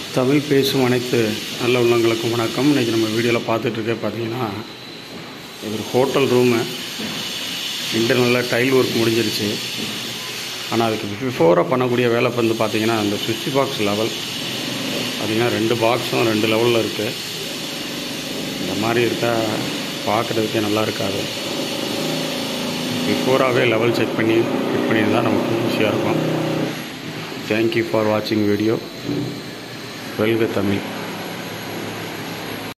தமிழ் பேசும் அனைத்து நல்ல உள்ளங்களுக்கும் வணக்கம் இன்றைக்கி நம்ம வீடியோவில் பார்த்துட்ருக்க பார்த்தீங்கன்னா இது ஒரு ஹோட்டல் ரூமு இன்டர்னலாக டைல் ஒர்க் முடிஞ்சிருச்சு ஆனால் அதுக்கு பிஃபோராக பண்ணக்கூடிய வேலை வந்து பார்த்தீங்கன்னா அந்த சுவிட்ச் பாக்ஸ் லெவல் பார்த்தீங்கன்னா ரெண்டு பாக்ஸும் ரெண்டு லெவலில் இருக்குது இந்த மாதிரி இருந்தால் பார்க்குறதுக்கே நல்லா இருக்காது பிஃபோராகவே லெவல் செக் பண்ணி செக் பண்ணியிருந்தால் நமக்கு ஈஸியாக இருக்கும் தேங்க்யூ ஃபார் வாட்சிங் வீடியோ வெல்க தமிழ்